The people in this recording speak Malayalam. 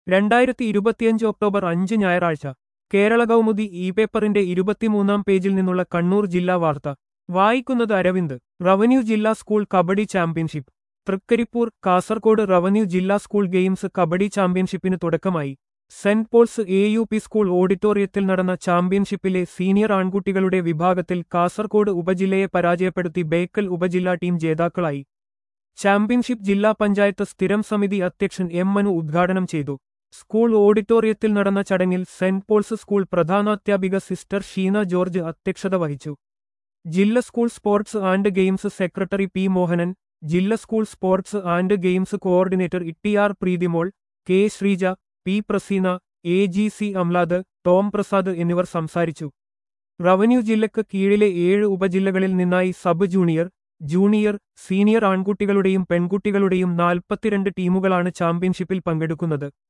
രണ്ടായിരത്തി ഇരുപത്തിയഞ്ച് ഒക്ടോബർ അഞ്ച് ഞായറാഴ്ച കേരള കൗമുദി ഇ പേപ്പറിന്റെ ഇരുപത്തിമൂന്നാം പേജിൽ നിന്നുള്ള കണ്ണൂർ ജില്ലാ വാർത്ത വായിക്കുന്നത് അരവിന്ദ് റവന്യൂ ജില്ലാ school kabaddi championship Thrikaripur Kasaragod revenue ജില്ലാ സ്കൂൾ ഗെയിംസ് കബഡി ചാമ്പ്യൻഷിപ്പിന് തുടക്കമായി saint Paul's A U P school ഓഡിറ്റോറിയത്തിൽ നടന്ന ചാമ്പ്യൻഷിപ്പിലെ സീനിയർ ആൺകുട്ടികളുടെ വിഭാഗത്തിൽ കാസർകോട് ഉപജില്ലയെ പരാജയപ്പെടുത്തി ബേക്കൽ ഉപജില്ലാ ടീം ജേതാക്കളായി ചാമ്പ്യൻഷിപ്പ് ജില്ലാ പഞ്ചായത്ത് സ്ഥിരം സമിതി അധ്യക്ഷൻ എം മനു ഉദ്ഘാടനം ചെയ്തു സ്കൂൾ ഓഡിറ്റോറിയത്തിൽ നടന്ന ചടങ്ങിൽ സെന്റ് പോൾസ് സ്കൂൾ പ്രധാനാധ്യാപിക സിസ്റ്റർ ഷീന ജോർജ് അധ്യക്ഷത വഹിച്ചു ജില്ല school sports and games secretary P Mohanan ജില്ല school sports and games coordinator ഇട്ടിയാർ Preethimol K Sreeja P Praseena A G C Amlad Tom Prasad എന്നിവർ സംസാരിച്ചു റവന്യൂ ജില്ലക്ക് കീഴിലെ ഏഴ് ഉപജില്ലകളിൽ നിന്നായി സബ് ജൂനിയർ ജൂനിയർ സീനിയർ ആൺകുട്ടികളുടെയും പെൺകുട്ടികളുടെയും നാൽപ്പത്തിരണ്ട് ടീമുകളാണ് ചാമ്പ്യൻഷിപ്പിൽ പങ്കെടുക്കുന്നത്